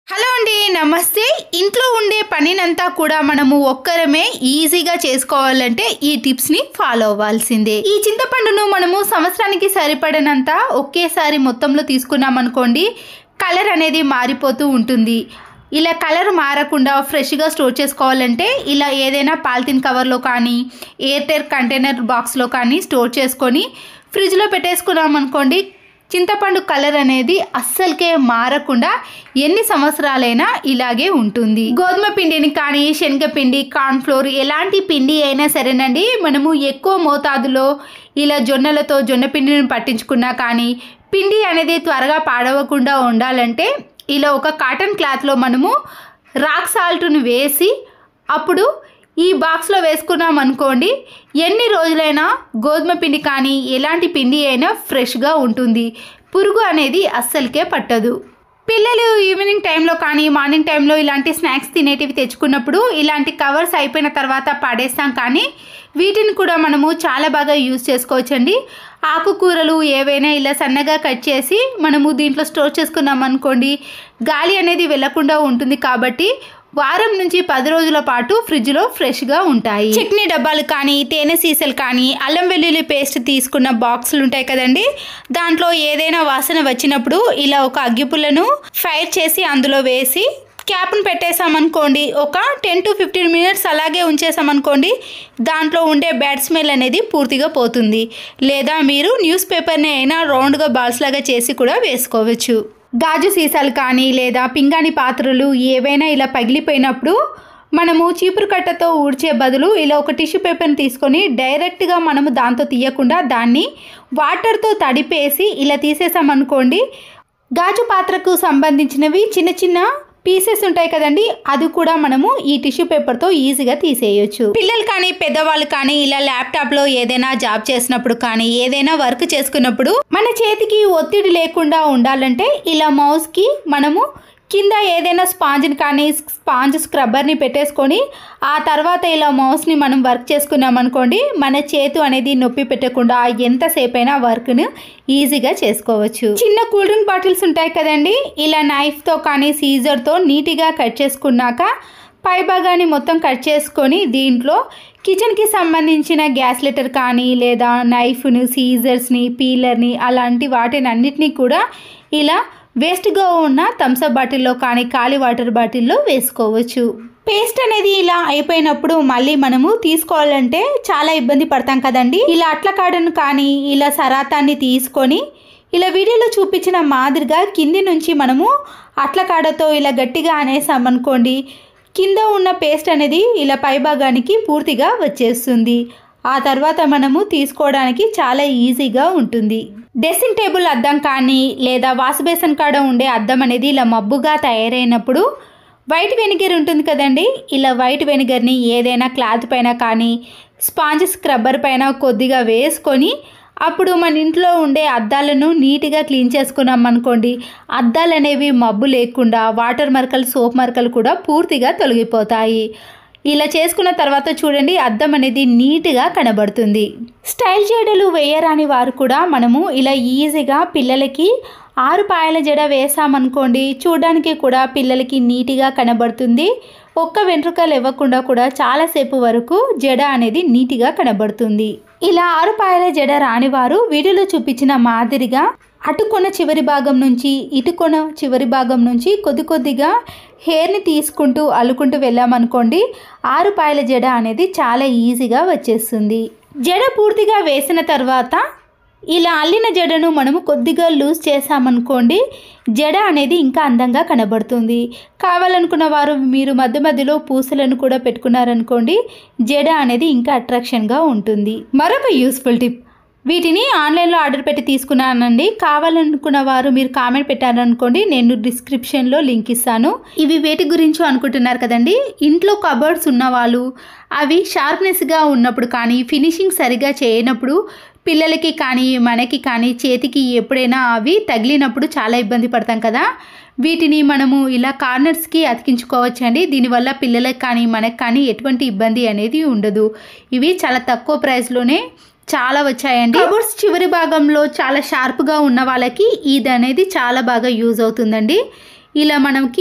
hello అండి నమస్తే ఇంట్లో ఉండే పనినంతా కూడా మనము ఒక్కరమే ఈజీగా చేసుకోవాలంటే ఈ టిప్స్ని ఫాలో అవ్వాల్సిందే ఈ చింతపండును మనము సంవత్సరానికి సరిపడినంత ఒకేసారి మొత్తంలో తీసుకున్నాం అనుకోండి కలర్ అనేది మారిపోతూ ఉంటుంది ఇలా కలర్ మారకుండా ఫ్రెష్గా స్టోర్ చేసుకోవాలంటే ఇలా ఏదైనా పాలిథిన్ కవర్లో కానీ ఎయిర్టైర్ కంటైనర్ బాక్స్లో కానీ స్టోర్ చేసుకొని ఫ్రిడ్జ్లో పెట్టేసుకున్నాం అనుకోండి చింతపండు కలర్ అనేది అస్సలకే మారకుండా ఎన్ని సంవత్సరాలైనా ఇలాగే ఉంటుంది గోధుమ పిండిని కానీ శనగపిండి కార్న్ఫ్లోర్ ఎలాంటి పిండి అయినా సరేనండి మనము ఎక్కువ మోతాదులో ఇలా జొన్నలతో జొన్న పిండిని పట్టించుకున్నా కానీ పిండి అనేది త్వరగా పాడవకుండా ఉండాలంటే ఇలా ఒక కాటన్ క్లాత్లో మనము రాక్ సాల్ట్ను వేసి అప్పుడు ఈ బాక్స్లో వేసుకున్నాం అనుకోండి ఎన్ని రోజులైనా గోధుమ పిండి కానీ ఎలాంటి పిండి అయినా ఫ్రెష్గా ఉంటుంది పురుగు అనేది అస్సలకే పట్టదు పిల్లలు ఈవినింగ్ టైంలో కానీ మార్నింగ్ టైంలో ఇలాంటి స్నాక్స్ తినేటివి తెచ్చుకున్నప్పుడు ఇలాంటి కవర్స్ అయిపోయిన తర్వాత పడేస్తాం కానీ వీటిని కూడా మనము చాలా బాగా యూజ్ చేసుకోవచ్చండి ఆకుకూరలు ఏవైనా ఇలా సన్నగా కట్ చేసి మనము దీంట్లో స్టోర్ చేసుకున్నాం అనుకోండి గాలి అనేది వెళ్లకుండా ఉంటుంది కాబట్టి వారం నుంచి పది రోజుల పాటు ఫ్రిడ్జ్లో ఫ్రెష్గా ఉంటాయి చట్నీ డబ్బాలు కానీ తేనె సీసలు కానీ అల్లం వెల్లుల్లి పేస్ట్ తీసుకున్న బాక్సులు ఉంటాయి కదండి దాంట్లో ఏదైనా వాసన వచ్చినప్పుడు ఇలా ఒక అగ్గిపుల్లను ఫైర్ చేసి అందులో వేసి క్యాప్ను పెట్టేసామనుకోండి ఒక టెన్ టు ఫిఫ్టీన్ మినిట్స్ అలాగే ఉంచేసామనుకోండి దాంట్లో ఉండే బ్యాడ్ స్మెల్ అనేది పూర్తిగా పోతుంది లేదా మీరు న్యూస్ పేపర్ని అయినా రౌండ్గా బాల్స్ లాగా చేసి కూడా వేసుకోవచ్చు గాజు సీసాలు కానీ లేదా పింగాణి పాత్రలు ఏవైనా ఇలా పగిలిపోయినప్పుడు మనము చీపురు కట్టతో ఊడ్చే బదులు ఇలా ఒక టిష్యూ పేపర్ని తీసుకొని డైరెక్ట్గా మనము దాంతో తీయకుండా దాన్ని వాటర్తో తడిపేసి ఇలా తీసేసామనుకోండి గాజు పాత్రకు సంబంధించినవి చిన్న చిన్న పీసెస్ ఉంటాయి కదండి అది కూడా మనము ఈ టిష్యూ పేపర్తో ఈజీగా తీసేయొచ్చు పిల్లలు కానీ పెద్దవాళ్ళు కానీ ఇలా ల్యాప్టాప్లో ఏదైనా జాబ్ చేసినప్పుడు కానీ ఏదైనా వర్క్ చేసుకున్నప్పుడు మన చేతికి ఒత్తిడి లేకుండా ఉండాలంటే ఇలా మౌస్కి మనము కింద ఏదైనా స్పాంజ్ని కానీ స్పాంజ్ స్క్రబ్బర్ని పెట్టేసుకొని ఆ తర్వాత ఇలా మౌస్ని మనం వర్క్ చేసుకున్నాం అనుకోండి మన చేతు అనేది నొప్పి పెట్టకుండా ఎంతసేపు అయినా వర్క్ను ఈజీగా చేసుకోవచ్చు చిన్న కూల్ డ్రింక్ బాటిల్స్ ఉంటాయి కదండి ఇలా నైఫ్తో కానీ సీజర్తో నీట్గా కట్ చేసుకున్నాక పై భాగాన్ని మొత్తం కట్ చేసుకొని దీంట్లో కిచెన్కి సంబంధించిన గ్యాస్ లిటర్ కానీ లేదా నైఫ్ను సీజర్స్ని పీలర్ని అలాంటి వాటిని అన్నిటినీ కూడా ఇలా వేస్ట్గా ఉన్న థమ్స్అప్ బాటిల్లో కానీ ఖాళీ వాటర్ బాటిల్లో వేసుకోవచ్చు పేస్ట్ అనేది ఇలా అయిపోయినప్పుడు మళ్ళీ మనము తీసుకోవాలంటే చాలా ఇబ్బంది పడతాం కదండి ఇలా అట్ల కాడను కానీ ఇలా సరాతాన్ని తీసుకొని ఇలా వీడియోలో చూపించిన మాదిరిగా కింది నుంచి మనము అట్ల కాడతో ఇలా గట్టిగా అనేసామనుకోండి కింద ఉన్న పేస్ట్ అనేది ఇలా పైభాగానికి పూర్తిగా వచ్చేస్తుంది ఆ తర్వాత మనము తీసుకోవడానికి చాలా ఈజీగా ఉంటుంది డ్రెస్సింగ్ టేబుల్ అద్దం కానీ లేదా వాష్ బేసన్ కాడ ఉండే అద్దం అనేది ఇలా మబ్బుగా తయారైనప్పుడు వైట్ వెనిగర్ ఉంటుంది కదండి ఇలా వైట్ వెనిగర్ని ఏదైనా క్లాత్ పైన కానీ స్పాంజ్ స్క్రబ్బర్ పైన కొద్దిగా వేసుకొని అప్పుడు మన ఇంట్లో ఉండే అద్దాలను నీట్గా క్లీన్ చేసుకున్నాం అనుకోండి అద్దాలు అనేవి మబ్బు లేకుండా వాటర్ మరకలు సోప్ మరకలు కూడా పూర్తిగా తొలగిపోతాయి ఇలా చేసుకున్న తర్వాత చూడండి అద్దం అనేది నీట్గా కనబడుతుంది స్టైల్ జడలు వేయరాని వారు కూడా మనము ఇలా ఈజీగా పిల్లలకి ఆరు పాయల జడ వేసామనుకోండి చూడడానికి కూడా పిల్లలకి నీట్గా కనబడుతుంది ఒక్క వెంట్రుకలు ఇవ్వకుండా కూడా చాలాసేపు వరకు జడ అనేది నీట్గా కనబడుతుంది ఇలా ఆరు పాయల జడ రానివారు వీడియోలో చూపించిన మాదిరిగా అటుకొన చివరి భాగం నుంచి ఇటుకొన చివరి భాగం నుంచి కొద్ది కొద్దిగా హెయిర్ని తీసుకుంటూ అల్లుకుంటూ వెళ్ళామనుకోండి ఆరు పాయల జడ అనేది చాలా ఈజీగా వచ్చేస్తుంది జడ పూర్తిగా వేసిన తర్వాత ఇలా అల్లిన జడను మనము కొద్దిగా లూజ్ చేసామనుకోండి జడ అనేది ఇంకా అందంగా కనబడుతుంది కావాలనుకున్న వారు మీరు మధ్య మధ్యలో పూసలను కూడా పెట్టుకున్నారనుకోండి జడ అనేది ఇంకా అట్రాక్షన్గా ఉంటుంది మరొక యూస్ఫుల్ టిప్ వీటిని ఆన్లైన్లో ఆర్డర్ పెట్టి తీసుకున్నానండి కావాలనుకున్న వారు మీరు కామెంట్ పెట్టారనుకోండి నేను డిస్క్రిప్షన్లో లింక్ ఇస్తాను ఇవి వేటి గురించో అనుకుంటున్నారు కదండి ఇంట్లో కబర్డ్స్ ఉన్నవాళ్ళు అవి షార్ప్నెస్గా ఉన్నప్పుడు కానీ ఫినిషింగ్ సరిగా చేయనప్పుడు పిల్లలకి కానీ మనకి కానీ చేతికి ఎప్పుడైనా అవి తగిలినప్పుడు చాలా ఇబ్బంది పడతాం కదా వీటిని మనము ఇలా కార్నర్స్కి అతికించుకోవచ్చండి దీనివల్ల పిల్లలకు కానీ మనకు కానీ ఎటువంటి ఇబ్బంది అనేది ఉండదు ఇవి చాలా తక్కువ ప్రైస్లోనే చాలా వచ్చాయండి కబోర్డ్స్ చివరి భాగంలో చాలా షార్ప్గా ఉన్న వాళ్ళకి ఇది అనేది చాలా బాగా యూజ్ అవుతుందండి ఇలా మనకి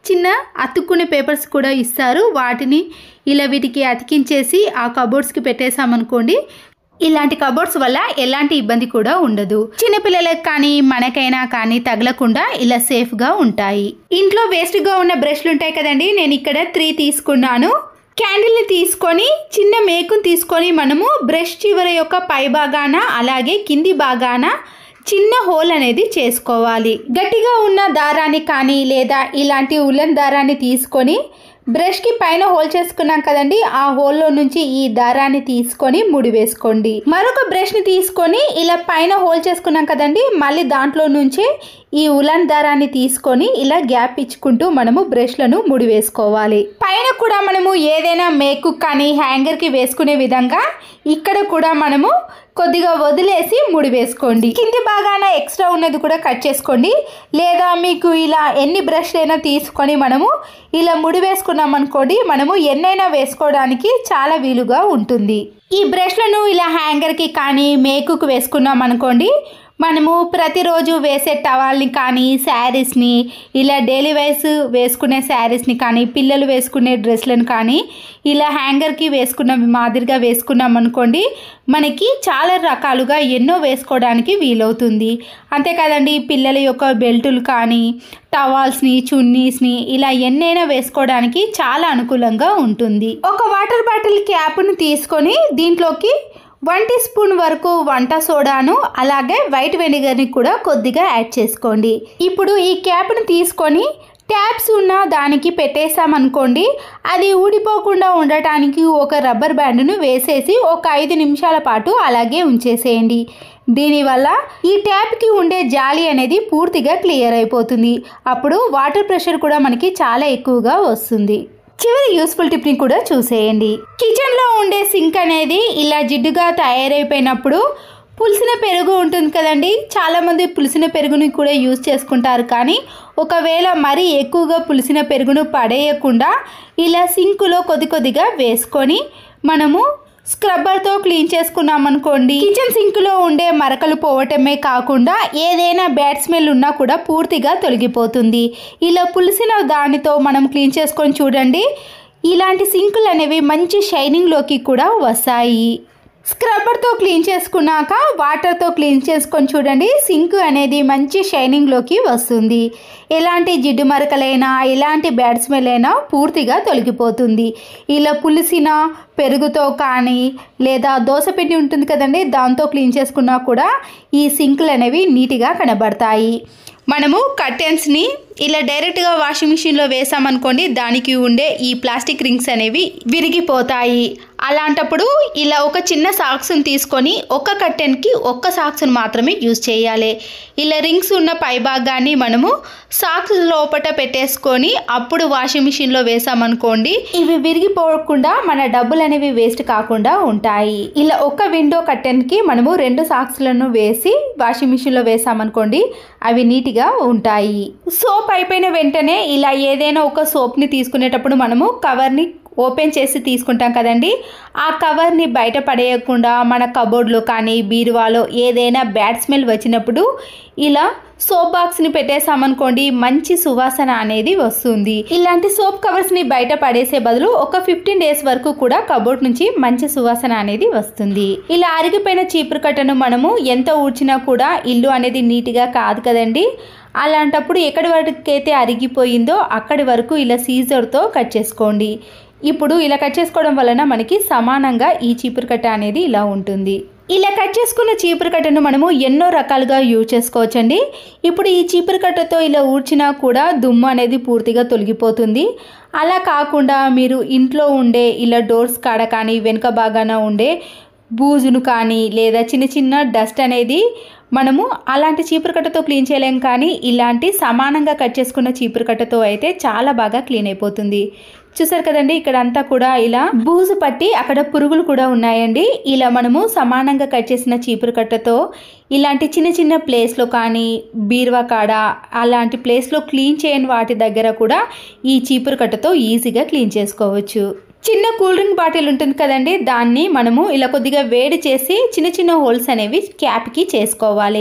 చిన్న అతుక్కునే పేపర్స్ కూడా ఇస్తారు వాటిని ఇలా వీటికి అతికించేసి ఆ కబోర్డ్స్కి పెట్టేసామనుకోండి ఇలాంటి కబోర్డ్స్ వల్ల ఎలాంటి ఇబ్బంది కూడా ఉండదు చిన్నపిల్లలకు కానీ మనకైనా కానీ తగలకుండా ఇలా సేఫ్గా ఉంటాయి ఇంట్లో వేస్ట్గా ఉన్న బ్రష్లు ఉంటాయి కదండి నేను ఇక్కడ త్రీ తీసుకున్నాను క్యాండిల్ని తీసుకొని చిన్న మేకుని తీసుకొని మనము బ్రష్ చివర యొక్క పై భాగాన అలాగే కింది భాగాన చిన్న హోల్ అనేది చేసుకోవాలి గట్టిగా ఉన్న దారాన్ని కానీ లేదా ఇలాంటి ఉలన్ దారాన్ని తీసుకొని బ్రష్కి పైన హోల్ చేసుకున్నాం కదండి ఆ హోల్లో నుంచి ఈ దారాన్ని తీసుకొని ముడి వేసుకోండి మరొక బ్రష్ని తీసుకొని ఇలా పైన హోల్ చేసుకున్నాం కదండి మళ్ళీ దాంట్లో నుంచి ఈ ఉలన్ దారాన్ని తీసుకొని ఇలా గ్యాప్ ఇచ్చుకుంటూ మనము బ్రష్లను ముడి వేసుకోవాలి పైన కూడా మనము ఏదైనా మేకు కానీ హ్యాంగర్కి వేసుకునే విధంగా ఇక్కడ కూడా మనము కొద్దిగా వదిలేసి ముడి వేసుకోండి కింది భాగాన ఎక్స్ట్రా ఉన్నది కూడా కట్ చేసుకోండి లేదా మీకు ఇలా ఎన్ని బ్రష్లు అయినా తీసుకొని మనము ఇలా ముడి వేసుకున్నాం అనుకోండి మనము ఎన్నైనా వేసుకోవడానికి చాలా వీలుగా ఉంటుంది ఈ బ్రష్లను ఇలా హ్యాంగర్కి కానీ మేకుకు వేసుకున్నాం అనుకోండి మనము ప్రతిరోజు వేసే టవాల్ని కానీ శారీస్ని ఇలా డైలీ వైస్ వేసుకునే శారీస్ని కానీ పిల్లలు వేసుకునే డ్రెస్లను కానీ ఇలా హ్యాంగర్కి వేసుకున్న మాదిరిగా వేసుకున్నాం అనుకోండి మనకి చాలా రకాలుగా ఎన్నో వేసుకోవడానికి వీలవుతుంది అంతే కదండి పిల్లల యొక్క బెల్టులు కానీ టవాల్స్ని చున్నీస్ని ఇలా ఎన్నైనా వేసుకోవడానికి చాలా అనుకూలంగా ఉంటుంది ఒక వాటర్ బాటిల్ క్యాప్ను తీసుకొని దీంట్లోకి వన్ టీ స్పూన్ వరకు వంట సోడాను అలాగే వైట్ వెనిగర్ని కూడా కొద్దిగా యాడ్ చేసుకోండి ఇప్పుడు ఈ క్యాప్ను తీసుకొని ట్యాప్స్ ఉన్న దానికి పెట్టేసామనుకోండి అది ఊడిపోకుండా ఉండటానికి ఒక రబ్బర్ బ్యాండ్ను వేసేసి ఒక ఐదు నిమిషాల పాటు అలాగే ఉంచేసేయండి దీనివల్ల ఈ ట్యాప్కి ఉండే జాలి అనేది పూర్తిగా క్లియర్ అయిపోతుంది అప్పుడు వాటర్ ప్రెషర్ కూడా మనకి చాలా ఎక్కువగా వస్తుంది చివరి యూస్ఫుల్ టిప్ని కూడా చూసేయండి కిచెన్లో ఉండే సింక్ అనేది ఇలా జిడ్డుగా తయారైపోయినప్పుడు పులిసిన పెరుగు ఉంటుంది కదండి చాలామంది పులిసిన పెరుగుని కూడా యూజ్ చేసుకుంటారు కానీ ఒకవేళ మరీ ఎక్కువగా పులిసిన పెరుగును పడేయకుండా ఇలా సింకులో కొద్ది కొద్దిగా వేసుకొని మనము స్క్రబ్బర్తో క్లీన్ చేసుకున్నాం అనుకోండి కిచెన్ సింక్లో ఉండే మరకలు పోవటమే కాకుండా ఏదైనా బ్యాడ్ స్మెల్ ఉన్నా కూడా పూర్తిగా తొలగిపోతుంది ఇలా పులిసిన దానితో మనం క్లీన్ చేసుకొని చూడండి ఇలాంటి సింకులు అనేవి మంచి షైనింగ్లోకి కూడా వస్తాయి స్క్రబ్బర్తో క్లీన్ చేసుకున్నాక వాటర్తో క్లీన్ చేసుకొని చూడండి సింక్ అనేది మంచి షైనింగ్లోకి వస్తుంది ఎలాంటి జిడ్డు మరకలైనా ఎలాంటి బ్యాడ్ స్మెల్ అయినా పూర్తిగా తొలగిపోతుంది ఇలా పులిసిన పెరుగుతో కానీ లేదా దోసపిండి ఉంటుంది కదండి దాంతో క్లీన్ చేసుకున్నా కూడా ఈ సింకులు అనేవి నీట్గా కనబడతాయి మనము కర్టెన్స్ని ఇలా డైరెక్ట్గా వాషింగ్ మిషన్లో వేసామనుకోండి దానికి ఉండే ఈ ప్లాస్టిక్ రింగ్స్ అనేవి విరిగిపోతాయి అలాంటప్పుడు ఇలా ఒక చిన్న సాక్స్ని తీసుకొని ఒక కర్టెన్కి ఒక్క సాక్స్ని మాత్రమే యూజ్ చేయాలి ఇలా రింగ్స్ ఉన్న పైభాగాన్ని మనము సాక్స్ లోపట పెట్టేసుకొని అప్పుడు వాషింగ్ మిషన్లో వేసామనుకోండి ఇవి విరిగిపోకుండా మన డబ్బులు అనేవి వేస్ట్ కాకుండా ఉంటాయి ఇలా ఒక విండో కర్టెన్కి మనము రెండు సాక్స్లను వేసి వాషింగ్ మిషన్లో వేసామనుకోండి అవి నీట్గా ఉంటాయి సోప్ అయిపోయిన వెంటనే ఇలా ఏదైనా ఒక సోప్ని తీసుకునేటప్పుడు మనము కవర్ని ఓపెన్ చేసి తీసుకుంటాం కదండి ఆ కవర్ని బయట పడేయకుండా మన కబోర్డ్లో కానీ బీరువాలో ఏదైనా బ్యాడ్ స్మెల్ వచ్చినప్పుడు ఇలా సోప్ బాక్స్ని పెట్టేసామనుకోండి మంచి సువాసన అనేది వస్తుంది ఇలాంటి సోప్ కవర్స్ని బయట పడేసే బదులు ఒక ఫిఫ్టీన్ డేస్ వరకు కూడా కబోర్డ్ నుంచి మంచి సువాసన అనేది వస్తుంది ఇలా అరిగిపోయిన చీపురు కట్టను మనము ఎంత ఊడ్చినా కూడా ఇల్లు అనేది నీట్గా కాదు కదండి అలాంటప్పుడు ఎక్కడి వరకు అయితే అరిగిపోయిందో అక్కడి వరకు ఇలా సీజర్తో కట్ చేసుకోండి ఇప్పుడు ఇలా కట్ చేసుకోవడం వలన మనకి సమానంగా ఈ చీపురు కట్ట అనేది ఇలా ఉంటుంది ఇలా కట్ చేసుకున్న చీపురు కట్టను మనము ఎన్నో రకాలుగా యూజ్ చేసుకోవచ్చండి ఇప్పుడు ఈ చీపురు కట్టతో ఇలా ఊడ్చినా కూడా దుమ్ము అనేది పూర్తిగా తొలగిపోతుంది అలా కాకుండా మీరు ఇంట్లో ఉండే ఇలా డోర్స్ కాడ కానీ వెనుక భాగాన ఉండే బూజును కానీ లేదా చిన్న చిన్న డస్ట్ అనేది మనము అలాంటి చీపురు కట్టతో క్లీన్ చేయలేం కానీ ఇలాంటి సమానంగా కట్ చేసుకున్న చీపురు కట్టతో అయితే చాలా బాగా క్లీన్ అయిపోతుంది చూసారు కదండి ఇక్కడ అంతా కూడా ఇలా బూజు పట్టి అక్కడ పురుగులు కూడా ఉన్నాయండి ఇలా మనము సమానంగా కట్ చేసిన చీపురు కట్టతో ఇలాంటి చిన్న చిన్న ప్లేస్లో కానీ బీరువా కాడ అలాంటి ప్లేస్లో క్లీన్ చేయని వాటి దగ్గర కూడా ఈ చీపురు కట్టతో ఈజీగా క్లీన్ చేసుకోవచ్చు చిన్న కూల్ డ్రింక్ బాటిల్ ఉంటుంది కదండి దాన్ని మనము ఇలా కొద్దిగా వేడి చేసి చిన్న చిన్న హోల్స్ అనేవి క్యాప్కి చేసుకోవాలి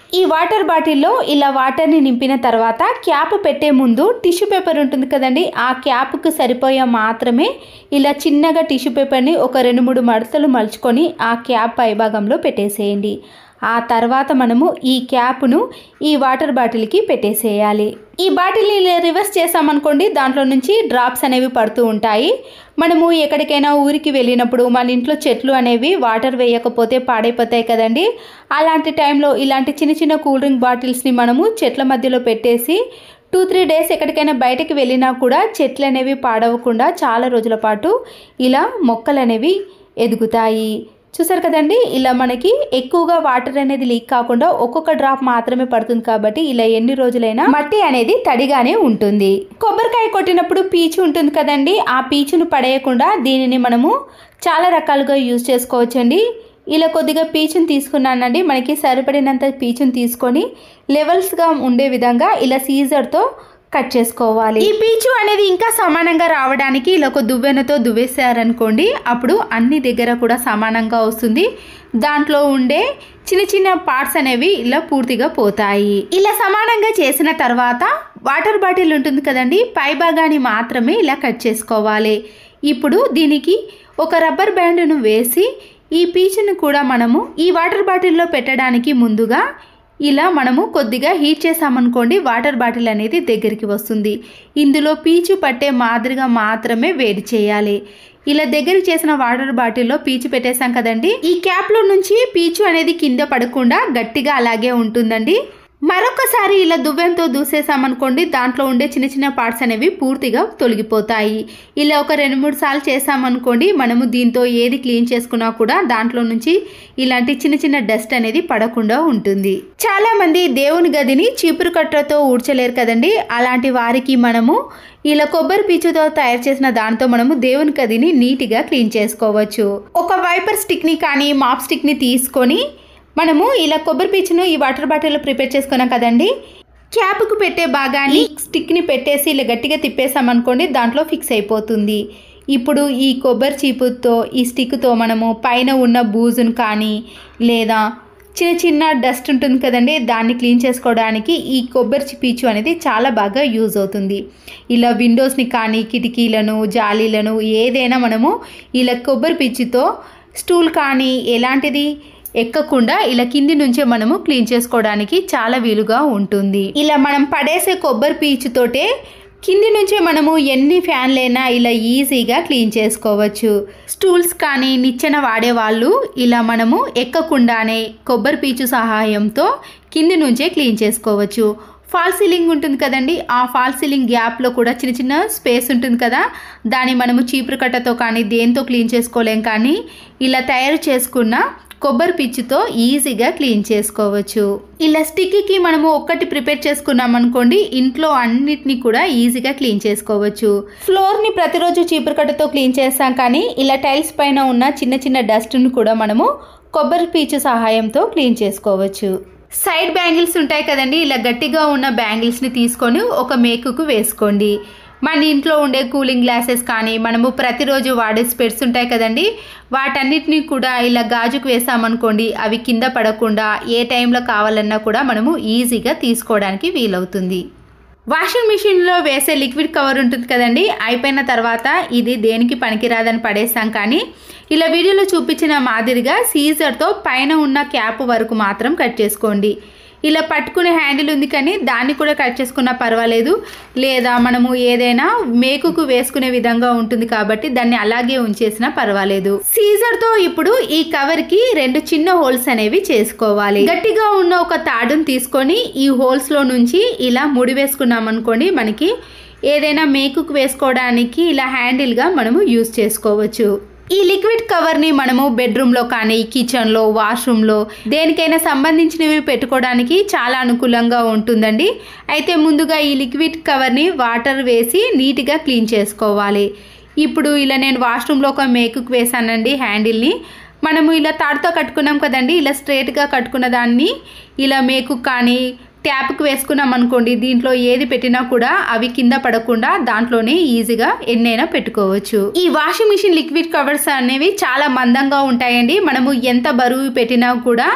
ఈ వాటర్ బాటిల్లో ఇలా వాటర్ని నింపిన తర్వాత క్యాప్ పెట్టే ముందు టిష్యూ పేపర్ ఉంటుంది కదండి ఆ క్యాప్కు సరిపోయే మాత్రమే ఇలా చిన్నగా టిష్యూ పేపర్ని ఒక రెండు మూడు మడతలు మలుచుకొని ఆ క్యాప్ పైభాగంలో పెట్టేసేయండి ఆ తర్వాత మనము ఈ క్యాప్ను ఈ వాటర్ బాటిల్కి పెట్టేసేయాలి ఈ బాటిల్ని ఇలా రివర్స్ చేసామనుకోండి దాంట్లో నుంచి డ్రాప్స్ అనేవి పడుతూ ఉంటాయి మనము ఎక్కడికైనా ఊరికి వెళ్ళినప్పుడు మన ఇంట్లో చెట్లు అనేవి వాటర్ వేయకపోతే పాడైపోతాయి కదండి అలాంటి టైంలో ఇలాంటి చిన్న చిన్న కూల్ డ్రింక్ బాటిల్స్ని మనము చెట్ల మధ్యలో పెట్టేసి టూ త్రీ డేస్ ఎక్కడికైనా బయటకు వెళ్ళినా కూడా చెట్లు అనేవి పాడవకుండా చాలా రోజుల పాటు ఇలా మొక్కలు అనేవి ఎదుగుతాయి చూసారు కదండి ఇలా మనకి ఎక్కువగా వాటర్ అనేది లీక్ కాకుండా ఒక్కొక్క డ్రాప్ మాత్రమే పడుతుంది కాబట్టి ఇలా ఎన్ని రోజులైనా మట్టి అనేది తడిగానే ఉంటుంది కొబ్బరికాయ కొట్టినప్పుడు పీచు ఉంటుంది కదండి ఆ పీచును పడేయకుండా దీనిని మనము చాలా రకాలుగా యూజ్ చేసుకోవచ్చండి ఇలా కొద్దిగా పీచుని తీసుకున్నానండి మనకి సరిపడినంత పీచుని తీసుకొని లెవెల్స్గా ఉండే విధంగా ఇలా సీజర్తో కట్ చేసుకోవాలి ఈ పీచు అనేది ఇంకా సమానంగా రావడానికి ఇలా ఒక దువ్వెనతో దువ్వేసారనుకోండి అప్పుడు అన్ని దగ్గర కూడా సమానంగా వస్తుంది దాంట్లో ఉండే చిన్న చిన్న పార్ట్స్ అనేవి ఇలా పూర్తిగా పోతాయి ఇలా సమానంగా చేసిన తర్వాత వాటర్ బాటిల్ ఉంటుంది కదండి పై భాగాన్ని మాత్రమే ఇలా కట్ చేసుకోవాలి ఇప్పుడు దీనికి ఒక రబ్బర్ బ్యాండ్ను వేసి ఈ పీచును కూడా మనము ఈ వాటర్ బాటిల్లో పెట్టడానికి ముందుగా ఇలా మనము కొద్దిగా హీట్ చేసామనుకోండి వాటర్ బాటిల్ అనేది దగ్గరికి వస్తుంది ఇందులో పీచు పట్టే మాదిరిగా మాత్రమే వేడి చేయాలి ఇలా దగ్గరికి చేసిన వాటర్ బాటిల్లో పీచు పెట్టేశాం కదండి ఈ క్యాప్లో నుంచి పీచు అనేది కింద పడకుండా గట్టిగా అలాగే ఉంటుందండి మరొకసారి ఇలా దువ్వెంతో దూసేసామనుకోండి దాంట్లో ఉండే చిన్న చిన్న పార్ట్స్ అనేవి పూర్తిగా తొలగిపోతాయి ఇలా ఒక రెండు మూడు సార్లు చేసామనుకోండి మనము దీంతో ఏది క్లీన్ చేసుకున్నా కూడా దాంట్లో నుంచి ఇలాంటి చిన్న చిన్న డస్ట్ అనేది పడకుండా ఉంటుంది చాలా మంది దేవుని గదిని చీపురు కట్టతో ఊడ్చలేరు కదండి అలాంటి వారికి మనము ఇలా కొబ్బరి పీచుతో తయారు చేసిన దాంతో మనము దేవుని గదిని నీట్గా క్లీన్ చేసుకోవచ్చు ఒక వైపర్ స్టిక్ని కానీ మాప్ స్టిక్ని తీసుకొని మనము ఇలా కొబ్బరి పీచును ఈ వాటర్ బాటిల్లో ప్రిపేర్ చేసుకున్నాం కదండి క్యాప్కు పెట్టే భాగాన్ని స్టిక్ని పెట్టేసి ఇలా గట్టిగా తిప్పేసామనుకోండి దాంట్లో ఫిక్స్ అయిపోతుంది ఇప్పుడు ఈ కొబ్బరి చీపుతో ఈ స్టిక్తో మనము పైన ఉన్న బూజును కానీ లేదా చిన్న చిన్న డస్ట్ ఉంటుంది kదండి దాన్ని క్లీన్ చేసుకోవడానికి ఈ కొబ్బరి పీచు అనేది చాలా బాగా యూజ్ అవుతుంది ఇలా విండోస్ని కానీ కిటికీలను జాలీలను ఏదైనా మనము ఇలా కొబ్బరి పీచుతో స్టూల్ కానీ ఎలాంటిది ఎక్కకుండా ఇలా కింది నుంచే మనము క్లీన్ చేసుకోవడానికి చాలా వీలుగా ఉంటుంది ఇలా మనం పడేసే కొబ్బరి పీచుతోటే కింది నుంచే మనము ఎన్ని ఫ్యాన్లైనా ఇలా ఈజీగా క్లీన్ చేసుకోవచ్చు స్టూల్స్ కానీ నిచ్చెన వాడేవాళ్ళు ఇలా మనము ఎక్కకుండానే కొబ్బరి పీచు సహాయంతో కింది నుంచే క్లీన్ చేసుకోవచ్చు ఫాల్ సీలింగ్ ఉంటుంది కదండి ఆ ఫాల్ సీలింగ్ గ్యాప్లో కూడా చిన్న చిన్న స్పేస్ ఉంటుంది కదా దాన్ని మనము చీపురు కట్టతో కానీ దేంతో క్లీన్ చేసుకోలేం కానీ ఇలా తయారు చేసుకున్న కొబ్బరి పిచ్చితో ఈజీగా క్లీన్ చేసుకోవచ్చు ఇలా స్టిక్కి మనము ఒక్కటి ప్రిపేర్ చేసుకున్నాం అనుకోండి ఇంట్లో అన్నిటిని కూడా ఈజీగా క్లీన్ చేసుకోవచ్చు ఫ్లోర్ని ప్రతిరోజు చీపురు కట్టతో క్లీన్ చేస్తాం కానీ ఇలా టైల్స్ పైన ఉన్న చిన్న చిన్న డస్ట్ని కూడా మనము కొబ్బరి పీచు సహాయంతో క్లీన్ చేసుకోవచ్చు సైడ్ బ్యాంగిల్స్ ఉంటాయి కదండి ఇలా గట్టిగా ఉన్న బ్యాంగిల్స్ని తీసుకొని ఒక మేకుకు వేసుకోండి మన ఇంట్లో ఉండే కూలింగ్ గ్లాసెస్ కానీ మనము ప్రతిరోజు వాడే స్పెట్స్ ఉంటాయి కదండి వాటన్నిటిని కూడా ఇలా గాజుకు వేసామనుకోండి అవి కింద పడకుండా ఏ టైంలో కావాలన్నా కూడా మనము ఈజీగా తీసుకోవడానికి వీలవుతుంది వాషింగ్ మిషన్లో వేసే లిక్విడ్ కవర్ ఉంటుంది కదండి అయిపోయిన తర్వాత ఇది దేనికి పనికిరాదని పడేసాం కానీ ఇలా వీడియోలో చూపించిన మాదిరిగా సీజర్తో పైన ఉన్న క్యాప్ వరకు మాత్రం కట్ చేసుకోండి ఇలా పట్టుకునే హ్యాండిల్ ఉంది కానీ దాన్ని కూడా కట్ చేసుకున్నా పర్వాలేదు లేదా మనము ఏదైనా మేకుకు వేసుకునే విధంగా ఉంటుంది కాబట్టి దాన్ని అలాగే ఉంచేసినా పర్వాలేదు సీజర్ తో ఇప్పుడు ఈ కవర్ కి రెండు చిన్న హోల్స్ అనేవి చేసుకోవాలి గట్టిగా ఉన్న ఒక తాడును తీసుకొని ఈ హోల్స్ లో నుంచి ఇలా ముడి వేసుకున్నాం అనుకోండి మనకి ఏదైనా మేకుకు వేసుకోవడానికి ఇలా హ్యాండిల్గా మనము యూస్ చేసుకోవచ్చు ఈ లిక్విడ్ కవర్ని మనము బెడ్రూమ్లో కానీ కిచెన్లో వాష్రూమ్లో దేనికైనా సంబంధించినవి పెట్టుకోవడానికి చాలా అనుకూలంగా ఉంటుందండి అయితే ముందుగా ఈ లిక్విడ్ కవర్ని వాటర్ వేసి నీట్గా క్లీన్ చేసుకోవాలి ఇప్పుడు ఇలా నేను వాష్రూమ్లో ఒక మేకుకు వేసానండి హ్యాండిల్ని మనము ఇలా తాడుతో కట్టుకున్నాం కదండి ఇలా స్ట్రైట్గా కట్టుకున్న దాన్ని ఇలా మేకు కానీ ట్యాప్కి వేసుకున్నాం అనుకోండి దీంట్లో ఏది పెట్టినా కూడా అవి కింద పడకుండా దాంట్లోనే ఈజీగా ఎన్నైనా పెట్టుకోవచ్చు ఈ వాషింగ్ మిషన్ లిక్విడ్ కవర్స్ అనేవి చాలా మందంగా ఉంటాయండి మనము ఎంత బరువు పెట్టినా కూడా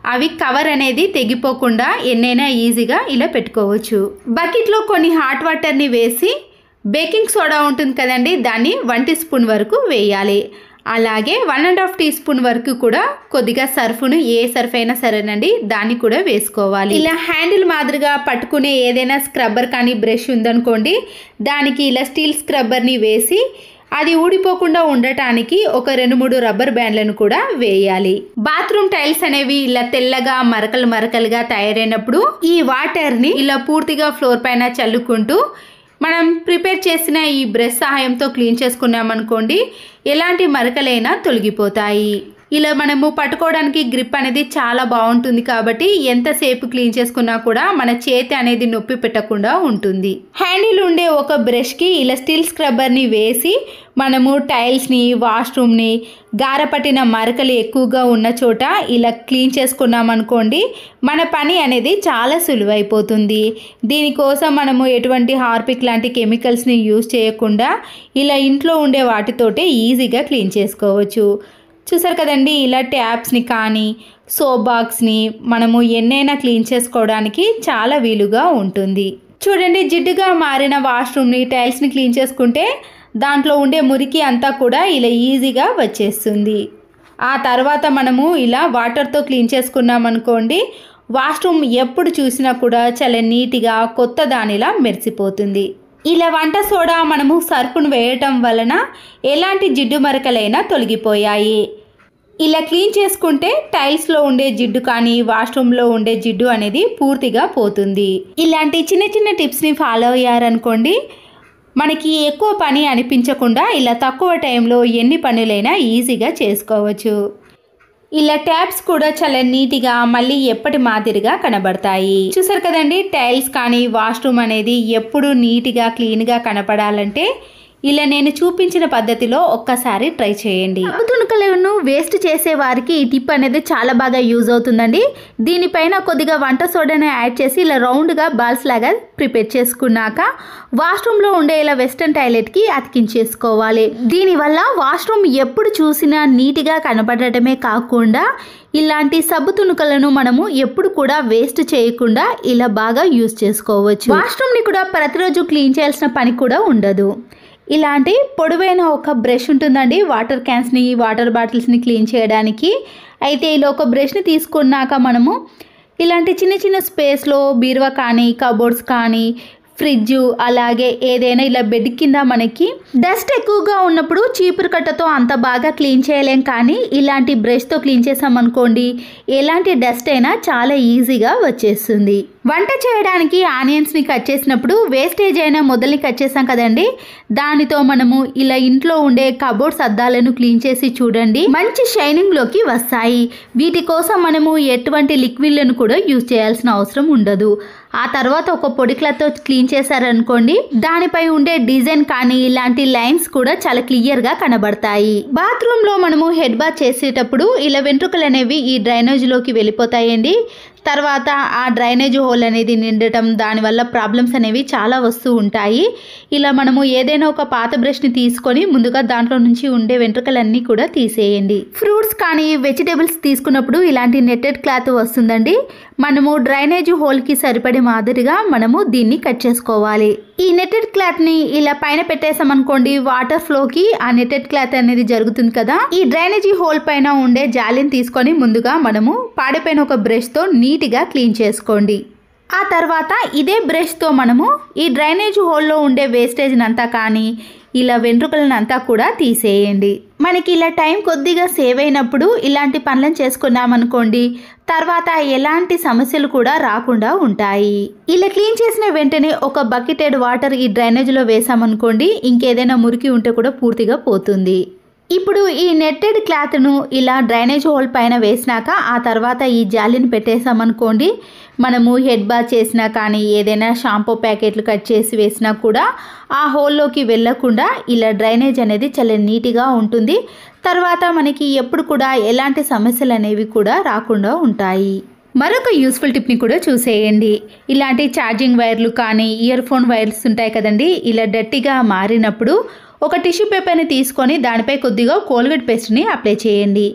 అవి కవర్ అనేది తెగిపోకుండా ఎన్నైనా ఈజీగా ఇలా పెట్టుకోవచ్చు బకెట్లో కొన్ని హాట్ వాటర్ని వేసి బేకింగ్ సోడా ఉంటుంది కదండి దాన్ని వన్ టీ స్పూన్ వరకు వేయాలి అలాగే one and half teaspoon వరకు కూడా కొద్దిగా సర్ఫ్ను ఏ సర్ఫ్ అయినా సరేనండి దాన్ని కూడా వేసుకోవాలి ఇలా హ్యాండిల్ మాదిరిగా పట్టుకునే ఏదైనా స్క్రబ్బర్ కానీ బ్రష్ ఉందనుకోండి దానికి ఇలా స్టీల్ స్క్రబ్బర్ని వేసి అది ఊడిపోకుండా ఉండటానికి ఒక రెండు మూడు రబ్బర్ బ్యాండ్లను కూడా వేయాలి బాత్రూమ్ టైల్స్ అనేవి ఇలా తెల్లగా మరకలు మరకలుగా తయారైనప్పుడు ఈ వాటర్ని ఇలా పూర్తిగా ఫ్లోర్ పైన చల్లుకుంటూ మనం ప్రిపేర్ చేసిన ఈ బ్రష్ సహాయంతో క్లీన్ చేసుకున్నామనుకోండి ఎలాంటి మరకలైనా తొలగిపోతాయి ఇలా మనము పట్టుకోవడానికి గ్రిప్ అనేది చాలా బాగుంటుంది కాబట్టి ఎంతసేపు క్లీన్ చేసుకున్నా కూడా మన చేతి అనేది నొప్పి పెట్టకుండా ఉంటుంది హ్యాండిల్ ఉండే ఒక బ్రష్కి ఇలా స్టీల్ స్క్రబ్బర్ని వేసి మనము టైల్స్ని వాష్రూమ్ని గారపట్టిన మరకలు ఎక్కువగా ఉన్న చోట ఇలా క్లీన్ చేసుకున్నాం అనుకోండి మన పని అనేది చాలా సులువైపోతుంది దీనికోసం మనము ఎటువంటి హార్పిక్ లాంటి కెమికల్స్ని యూజ్ చేయకుండా ఇలా ఇంట్లో ఉండే వాటితోటే ఈజీగా క్లీన్ చేసుకోవచ్చు చూసారు కదండి ఇలా ట్యాప్స్ని కానీ సోప్ బాక్స్ని మనము ఎన్నైనా క్లీన్ చేసుకోవడానికి చాలా వీలుగా ఉంటుంది చూడండి జిడ్డుగా మారిన వాష్రూమ్ని టైల్స్ని క్లీన్ చేసుకుంటే దాంట్లో ఉండే మురికి అంతా కూడా ఇలా ఈజీగా వచ్చేస్తుంది ఆ తర్వాత మనము ఇలా వాటర్తో క్లీన్ చేసుకున్నాం అనుకోండి వాష్రూమ్ ఎప్పుడు చూసినా కూడా చాలా నీట్గా కొత్త దానిలా మెరిసిపోతుంది ఇలా వంట సోడా మనము సర్ఫును వేయటం వలన ఎలాంటి జిడ్డు మరకలైనా తొలగిపోయాయి ఇలా క్లీన్ చేసుకుంటే టైల్స్లో ఉండే జిడ్డు కానీ వాష్రూమ్లో ఉండే జిడ్డు అనేది పూర్తిగా పోతుంది ఇలాంటి చిన్న చిన్న టిప్స్ని ఫాలో అయ్యారనుకోండి మనకి ఎక్కువ పని అనిపించకుండా ఇలా తక్కువ టైంలో ఎన్ని పనులైనా ఈజీగా చేసుకోవచ్చు ఇలా ట్యాప్స్ కూడా చాలా నీట్గా మళ్ళీ ఎప్పటి మాదిరిగా కనబడతాయి చూసారు కదండి టైల్స్ కానీ వాష్రూమ్ అనేది ఎప్పుడు నీట్గా క్లీన్గా కనపడాలంటే ఇలా నేను చూపించిన పద్ధతిలో ఒక్కసారి ట్రై చేయండి తుణుకలను వేస్ట్ చేసే వారికి ఈ టిప్ అనేది చాలా బాగా యూజ్ అవుతుందండి దీనిపైన కొద్దిగా వంట సోడాని యాడ్ చేసి ఇలా రౌండ్గా బాల్స్ లాగా ప్రిపేర్ చేసుకున్నాక వాష్రూమ్లో ఉండే ఇలా వెస్టర్న్ టాయిలెట్కి అతికించేసుకోవాలి దీనివల్ల వాష్రూమ్ ఎప్పుడు చూసినా నీట్గా కనపడటమే కాకుండా ఇలాంటి సబ్బు తుణుకలను మనము ఎప్పుడు కూడా వేస్ట్ చేయకుండా ఇలా బాగా యూజ్ చేసుకోవచ్చు వాష్రూమ్ని కూడా ప్రతిరోజు క్లీన్ చేయాల్సిన పని కూడా ఉండదు ఇలాంటి పొడవైన ఒక బ్రష్ ఉంటుందండి వాటర్ క్యాన్స్ని వాటర్ బాటిల్స్ని క్లీన్ చేయడానికి అయితే ఇలా ఒక బ్రష్ని తీసుకున్నాక మనము ఇలాంటి చిన్న చిన్న స్పేస్లో బీరువా కానీ కబోర్డ్స్ కానీ ఫ్రిడ్జ్ అలాగే ఏదైనా ఇలా బెడ్ కింద మనకి డస్ట్ ఎక్కువగా ఉన్నప్పుడు చీపురు కట్టతో అంత బాగా క్లీన్ చేయలేం కానీ ఇలాంటి బ్రష్తో క్లీన్ చేసామనుకోండి ఎలాంటి డస్ట్ అయినా చాలా ఈజీగా వచ్చేస్తుంది వంట చేయడానికి ఆనియన్స్ని కట్ చేసినప్పుడు వేస్టేజ్ అయిన మొదల్ని కట్ చేసాం కదండి దానితో మనము ఇలా ఇంట్లో ఉండే కబోర్డ్స్ అద్దాలను క్లీన్ చేసి చూడండి మంచి షైనింగ్ లోకి వస్తాయి వీటి కోసం మనము ఎటువంటి లిక్విడ్లను కూడా యూజ్ చేయాల్సిన అవసరం ఉండదు ఆ తర్వాత ఒక పొడి క్లాత్తో క్లీన్ చేశారనుకోండి దానిపై ఉండే డిజైన్ కానీ ఇలాంటి లైన్స్ కూడా చాలా క్లియర్ గా కనబడతాయి బాత్రూమ్ లో మనము హెడ్ బాత్ చేసేటప్పుడు ఇలా వెంట్రుకలు అనేవి ఈ డ్రైనేజ్ లోకి వెళ్ళిపోతాయండి తర్వాత ఆ డ్రైనేజ్ హోల్ అనేది నిండటం దానివల్ల ప్రాబ్లమ్స్ అనేవి చాలా వస్తూ ఉంటాయి ఇలా మనము ఏదైనా ఒక పాత బ్రష్ని తీసుకొని ముందుగా దాంట్లో నుంచి ఉండే వెంట్రుకలన్నీ కూడా తీసేయండి ఫ్రూట్స్ కానీ వెజిటేబుల్స్ తీసుకున్నప్పుడు ఇలాంటి నెట్టెడ్ క్లాత్ వస్తుందండి మనము డ్రైనేజ్ హోల్కి సరిపడే మాదిరిగా మనము దీన్ని కట్ చేసుకోవాలి ఈ నెట్టెడ్ క్లాత్ని ఇలా పైన పెట్టేసామనుకోండి వాటర్ ఫ్లోకి ఆ నెట్టెడ్ క్లాత్ అనేది జరుగుతుంది కదా ఈ డ్రైనేజీ హోల్ పైన ఉండే జాలిని తీసుకొని ముందుగా మనము పాడిపోయిన ఒక బ్రష్తో నీట్గా క్లీన్ చేసుకోండి ఆ తర్వాత ఇదే బ్రష్తో మనము ఈ డ్రైనేజ్ హోల్లో ఉండే వేస్టేజ్ అంతా కానీ ఇలా వెంట్రుకలనంతా కూడా తీసేయండి మనకి ఇలా టైం కొద్దిగా సేవ్ అయినప్పుడు ఇలాంటి పనులను చేసుకున్నామనుకోండి తర్వాత ఎలాంటి సమస్యలు కూడా రాకుండా ఉంటాయి ఇలా క్లీన్ చేసిన వెంటనే ఒక బకెటెడ్ వాటర్ ఈ డ్రైనేజ్లో వేసామనుకోండి ఇంకేదైనా మురికి ఉంటే కూడా పూర్తిగా పోతుంది ఇప్పుడు ఈ నెట్టెడ్ క్లాత్ను ఇలా డ్రైనేజ్ హోల్ పైన వేసినాక ఆ తర్వాత ఈ జాలిని పెట్టేసామనుకోండి మనము హెడ్ బాత్ చేసినా కానీ ఏదైనా షాంపూ ప్యాకెట్లు కట్ చేసి వేసినా కూడా ఆ హోల్లోకి వెళ్ళకుండా ఇలా డ్రైనేజ్ అనేది చాలా నీట్గా ఉంటుంది తర్వాత మనకి ఎప్పుడు కూడా ఎలాంటి సమస్యలు అనేవి కూడా రాకుండా ఉంటాయి మరొక యూస్ఫుల్ టిప్ని కూడా చూసేయండి ఇలాంటి ఛార్జింగ్ వైర్లు కానీ ఇయర్ ఫోన్ వైర్స్ ఉంటాయి కదండి ఇలా డట్టిగా మారినప్పుడు ఒక టిష్యూ పేపర్ని తీసుకొని దానిపై కొద్దిగా కోల్గేట్ పేస్ట్ని అప్లై చేయండి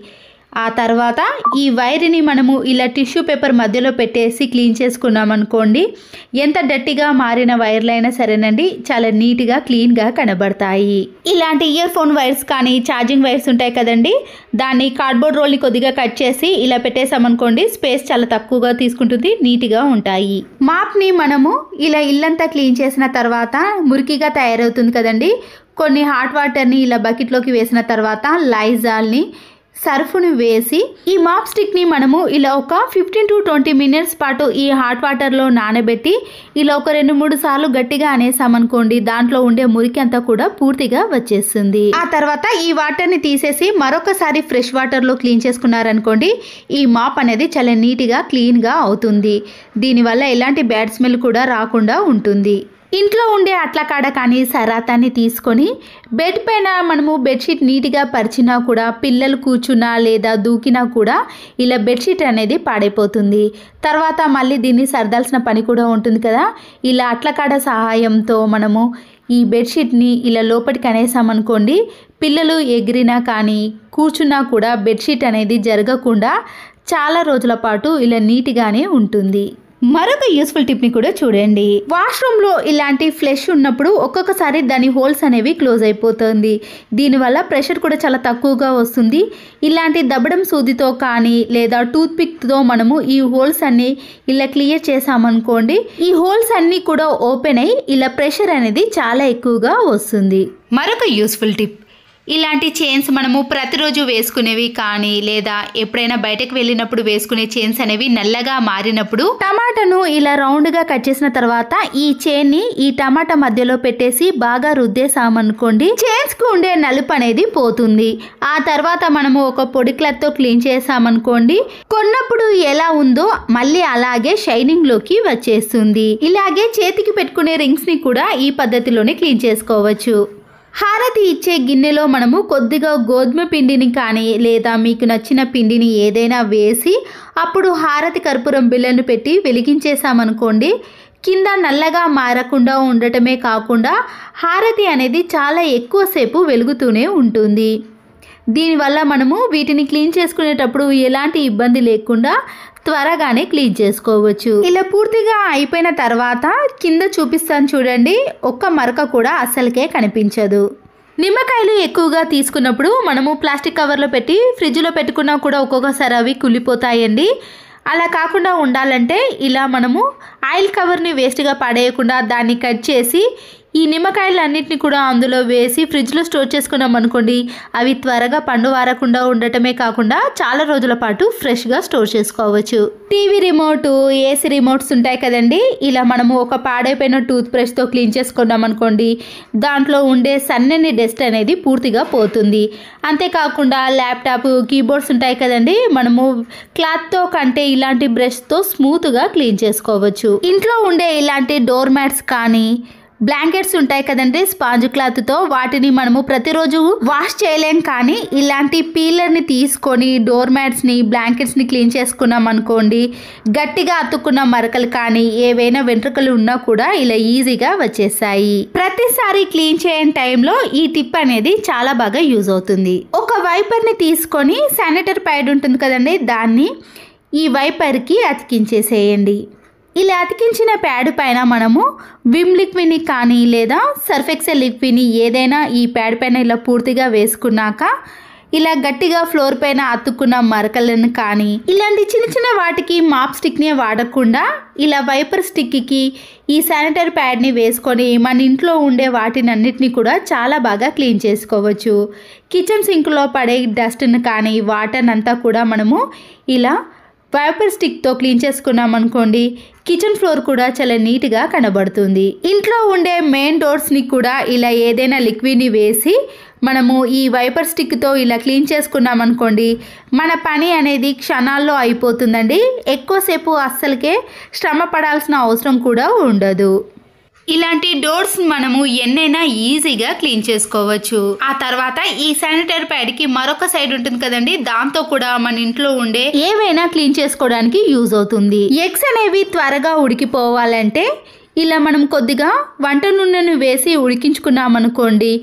ఆ తర్వాత ఈ వైర్ని మనము ఇలా టిష్యూ పేపర్ మధ్యలో పెట్టేసి క్లీన్ చేసుకున్నాం అనుకోండి ఎంత డట్టిగా మారిన వైర్లైనా సరేనండి చాలా నీట్గా క్లీన్గా కనబడతాయి ఇలాంటి ఇయర్ ఫోన్ వైర్స్ కానీ ఛార్జింగ్ వైర్స్ ఉంటాయి కదండి దాన్ని కార్డ్బోర్డ్ రోల్ని కొద్దిగా కట్ చేసి ఇలా పెట్టేసామనుకోండి స్పేస్ చాలా తక్కువగా తీసుకుంటుంది నీట్గా ఉంటాయి మాప్ని మనము ఇలా ఇల్లంతా క్లీన్ చేసిన తర్వాత మురికిగా తయారవుతుంది కదండి కొన్ని హాట్ వాటర్ని ఇలా బకెట్లోకి వేసిన తర్వాత లైజాల్ని సర్ఫ్ను వేసి ఈ మాప్ స్టిక్ని మనము ఇలా ఒక ఫిఫ్టీన్ టు ట్వంటీ మినిట్స్ పాటు ఈ హాట్ వాటర్లో నానబెట్టి ఇలా ఒక రెండు మూడు సార్లు గట్టిగా అనేసామనుకోండి దాంట్లో ఉండే మురికి అంతా కూడా పూర్తిగా వచ్చేస్తుంది ఆ తర్వాత ఈ వాటర్ని తీసేసి మరొకసారి ఫ్రెష్ వాటర్లో క్లీన్ చేసుకున్నారనుకోండి ఈ మాప్ అనేది చాలా నీట్గా క్లీన్గా అవుతుంది దీనివల్ల ఎలాంటి బ్యాడ్ స్మెల్ కూడా రాకుండా ఉంటుంది ఇంట్లో ఉండే అట్లకాడ కానీ సరాతాన్ని తీసుకొని బెడ్ పైన మనము బెడ్షీట్ నీట్గా పరిచినా కూడా పిల్లలు కూర్చున్నా లేదా దూకినా కూడా ఇలా బెడ్షీట్ అనేది పాడైపోతుంది తర్వాత మళ్ళీ దీన్ని సర్దాల్సిన పని కూడా ఉంటుంది కదా ఇలా అట్లకాడ సహాయంతో మనము ఈ బెడ్షీట్ని ఇలా లోపలికి అనేసామనుకోండి పిల్లలు ఎగిరినా కానీ కూర్చున్నా కూడా బెడ్షీట్ అనేది జరగకుండా చాలా రోజుల పాటు ఇలా నీట్గానే ఉంటుంది మరొక యూస్ఫుల్ టిప్ని కూడా చూడండి వాష్రూమ్లో ఇలాంటి ఫ్లెష్ ఉన్నప్పుడు ఒక్కొక్కసారి దాని హోల్స్ అనేవి క్లోజ్ అయిపోతుంది దీనివల్ల ప్రెషర్ కూడా చాలా తక్కువగా వస్తుంది ఇలాంటి దబ్బడం సూదితో కానీ లేదా టూత్ పిక్తో మనము ఈ హోల్స్ అన్ని ఇలా క్లియర్ చేసామనుకోండి ఈ హోల్స్ అన్నీ కూడా ఓపెన్ అయ్యి ఇలా ప్రెషర్ అనేది చాలా ఎక్కువగా వస్తుంది మరొక యూస్ఫుల్ టిప్ ఇలాంటి చైన్స్ మనము ప్రతిరోజు వేసుకునేవి కానీ లేదా ఎప్పుడైనా బయటకు వెళ్ళినప్పుడు వేసుకునే చైన్స్ అనేవి నల్లగా మారినప్పుడు టమాటాను ఇలా రౌండ్గా కట్ చేసిన తర్వాత ఈ చైన్ ని ఈ టమాటా మధ్యలో పెట్టేసి బాగా రుద్దేసామనుకోండి చైన్స్ కు ఉండే నలుపు అనేది పోతుంది ఆ తర్వాత మనము ఒక పొడి క్లాత్ తో క్లీన్ చేసామనుకోండి కొన్నప్పుడు ఎలా ఉందో మళ్ళీ అలాగే షైనింగ్ లోకి వచ్చేస్తుంది ఇలాగే చేతికి పెట్టుకునే రింగ్స్ ని కూడా ఈ పద్ధతిలోనే క్లీన్ చేసుకోవచ్చు హారతి ఇచ్చే గిన్నెలో మనము కొద్దిగా గోధుమ పిండిని కానీ లేదా మీకు నచ్చిన పిండిని ఏదైనా వేసి అప్పుడు హారతి కర్పూరం బిళ్ళను పెట్టి వెలిగించేసామనుకోండి కింద నల్లగా మారకుండా ఉండటమే కాకుండా హారతి అనేది చాలా ఎక్కువసేపు వెలుగుతూనే ఉంటుంది దీనివల్ల మనము వీటిని క్లీన్ చేసుకునేటప్పుడు ఎలాంటి ఇబ్బంది లేకుండా త్వరగానే క్లీన్ చేసుకోవచ్చు ఇలా పూర్తిగా అయిపోయిన తర్వాత కింద చూపిస్తాను చూడండి ఒక్క మరక కూడా అస్సలకే కనిపించదు నిమ్మకాయలు ఎక్కువగా తీసుకున్నప్పుడు మనము ప్లాస్టిక్ కవర్లో పెట్టి ఫ్రిడ్జ్లో పెట్టుకున్నా కూడా ఒక్కొక్కసారి అవి కుళ్ళిపోతాయండి అలా కాకుండా ఉండాలంటే ఇలా మనము ఆయిల్ కవర్ని వేస్ట్గా పడేయకుండా దాన్ని కట్ చేసి ఈ నిమ్మకాయలన్నింటినీ కూడా అందులో వేసి ఫ్రిడ్జ్లో స్టోర్ చేసుకున్నాం అనుకోండి అవి త్వరగా పండు వారకుండా ఉండటమే కాకుండా చాలా రోజుల పాటు ఫ్రెష్గా స్టోర్ చేసుకోవచ్చు టీవీ రిమోట్ ఏసీ రిమోట్స్ ఉంటాయి కదండి ఇలా మనము ఒక పాడైపోయిన టూత్ బ్రష్తో క్లీన్ చేసుకున్నాం అనుకోండి దాంట్లో ఉండే సన్నని డస్ట్ అనేది పూర్తిగా పోతుంది అంతేకాకుండా ల్యాప్టాప్ కీబోర్డ్స్ ఉంటాయి కదండి మనము క్లాత్తో కంటే ఇలాంటి బ్రష్తో స్మూత్గా క్లీన్ చేసుకోవచ్చు ఇంట్లో ఉండే ఇలాంటి డోర్ మ్యాట్స్ కానీ బ్లాంకెట్స్ ఉంటాయి కదండి స్పాంజ్ క్లాత్తో వాటిని మనము ప్రతిరోజు వాష్ చేయలేం కానీ ఇలాంటి పీలర్ని తీసుకొని డోర్ మ్యాట్స్ని బ్లాంకెట్స్ని క్లీన్ చేసుకున్నాం అనుకోండి గట్టిగా అతుక్కున్న మరకలు కానీ ఏవైనా వెంట్రుకలు ఉన్నా కూడా ఇలా ఈజీగా వచ్చేసాయి ప్రతిసారి క్లీన్ చేయని టైంలో ఈ టిప్ అనేది చాలా బాగా యూజ్ అవుతుంది ఒక వైపర్ని తీసుకొని శానిటరీ ప్యాడ్ ఉంటుంది కదండి దాన్ని ఈ వైపర్కి అతికించేసేయండి ఇలా అతికించిన ప్యాడ్ పైన మనము విమ్ లిక్విడ్ని కానీ లేదా సర్ఫెక్సెల్ లిక్విడ్ని ఏదైనా ఈ ప్యాడ్ పైన ఇలా పూర్తిగా వేసుకున్నాక ఇలా గట్టిగా ఫ్లోర్ పైన అతుక్కున్న మరకలను కానీ ఇలాంటి చిన్న చిన్న వాటికి మాప్ స్టిక్ని వాడకుండా ఇలా వైపర్ స్టిక్కి ఈ శానిటరీ ప్యాడ్ని వేసుకొని మన ఇంట్లో ఉండే వాటిని అన్నిటిని కూడా చాలా బాగా క్లీన్ చేసుకోవచ్చు కిచెన్ సింక్లో పడే డస్ట్ని కానీ వాటర్ అంతా కూడా మనము ఇలా వైపర్ స్టిక్తో క్లీన్ చేసుకున్నాం అనుకోండి కిచెన్ ఫ్లోర్ కూడా చాలా నీట్గా కనబడుతుంది ఇంట్లో ఉండే మెయిన్ డోర్స్ని కూడా ఇలా ఏదైనా లిక్విడ్ని వేసి మనము ఈ వైపర్ స్టిక్తో ఇలా క్లీన్ చేసుకున్నాం అనుకోండి మన పని అనేది క్షణాల్లో అయిపోతుందండి ఎక్కువసేపు అస్సలకే శ్రమ పడాల్సిన అవసరం కూడా ఉండదు ఇలాంటి డోర్స్ మనము ఎన్నైనా ఈజీగా క్లీన్ చేసుకోవచ్చు ఆ తర్వాత ఈ శానిటరీ ప్యాడ్ కి మరొక సైడ్ ఉంటుంది కదండి దాంతో కూడా మన ఇంట్లో ఉండే ఏవైనా క్లీన్ చేసుకోవడానికి యూజ్ అవుతుంది ఎగ్స్ అనేవి త్వరగా ఉడికిపోవాలంటే ఇలా మనం కొద్దిగా వంట నూనెను వేసి ఉడికించుకున్నాం అనుకోండి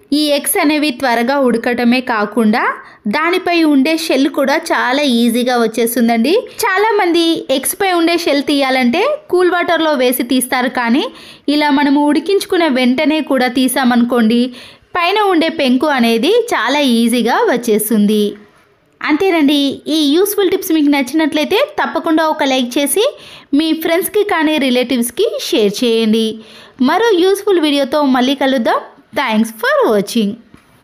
ఈ ఎగ్స్ అనేవి త్వరగా ఉడకటమే కాకుండా దానిపై ఉండే షెల్ కూడా చాలా ఈజీగా వచ్చేస్తుందండి చాలామంది ఎగ్స్ పై ఉండే షెల్ తీయాలంటే కూల్ వాటర్లో వేసి తీస్తారు కానీ ఇలా మనము ఉడికించుకునే వెంటనే కూడా తీసామనుకోండి పైన ఉండే పెంకు అనేది చాలా ఈజీగా వచ్చేస్తుంది అంతేనండి ఈ యూస్ఫుల్ టిప్స్ మీకు నచ్చినట్లయితే తప్పకుండా ఒక లైక్ చేసి మీ ఫ్రెండ్స్కి కానీ రిలేటివ్స్కి షేర్ చేయండి మరో యూస్ఫుల్ వీడియోతో మళ్ళీ కలుద్దాం థ్యాంక్స్ ఫర్ వాచింగ్